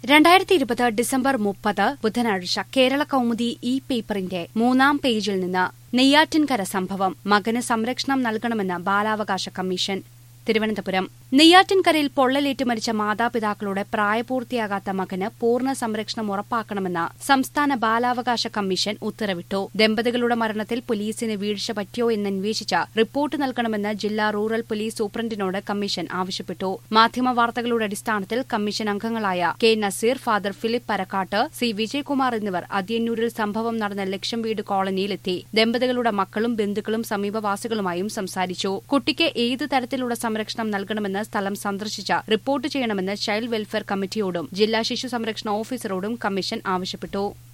രണ്ടായിരത്തി ഇരുപത് ഡിസംബർ മുപ്പത് ബുധനാഴ്ച കേരള കൗമുദി ഇ പേപ്പറിന്റെ മൂന്നാം പേജിൽ നിന്ന് നെയ്യാറ്റിൻകര സംഭവം മകന് സംരക്ഷണം നൽകണമെന്ന് ബാലാവകാശ കമ്മീഷൻ തിരുവനന്തപുരം നെയ്യാറ്റിൻകരയിൽ പൊള്ളലേറ്റ് മരിച്ച മാതാപിതാക്കളുടെ പ്രായപൂർത്തിയാകാത്ത മകന് പൂർണ്ണ സംരക്ഷണം ഉറപ്പാക്കണമെന്ന് സംസ്ഥാന ബാലാവകാശ കമ്മീഷൻ ഉത്തരവിട്ടു ദമ്പതികളുടെ മരണത്തിൽ പോലീസിന് വീഴ്ച പറ്റിയോ എന്നന്വേഷിച്ച റിപ്പോർട്ട് നൽകണമെന്ന് ജില്ലാ റൂറൽ പോലീസ് സൂപ്രണ്ടിനോട് കമ്മീഷൻ ആവശ്യപ്പെട്ടു മാധ്യമ വാർത്തകളുടെ അടിസ്ഥാനത്തിൽ കമ്മീഷൻ അംഗങ്ങളായ K Nazeer father Philip Parakkattu C Vijayakumar എന്നിവർ അതിയന്നൂരിൽ സംഭവം നടന്ന ലക്ഷം വീട് കോളനിയിലെത്തി ദമ്പതികളുടെ മക്കളും ബന്ധുക്കളും സമീപവാസികളുമായും സംസാരിച്ചു കുട്ടിക്ക് ഏത് തരത്തിലുള്ള സംരക്ഷണം നൽകണമെന്ന് സ്ഥലം സന്ദർശിച്ച റിപ്പോർട്ട് ചെയ്യണമെന്ന് ചൈൽഡ് വെൽഫെയർ കമ്മിറ്റിയോടും ജില്ലാ ശിശു സംരക്ഷണ ഓഫീസറോടും കമ്മീഷൻ ആവശ്യപ്പെട്ടു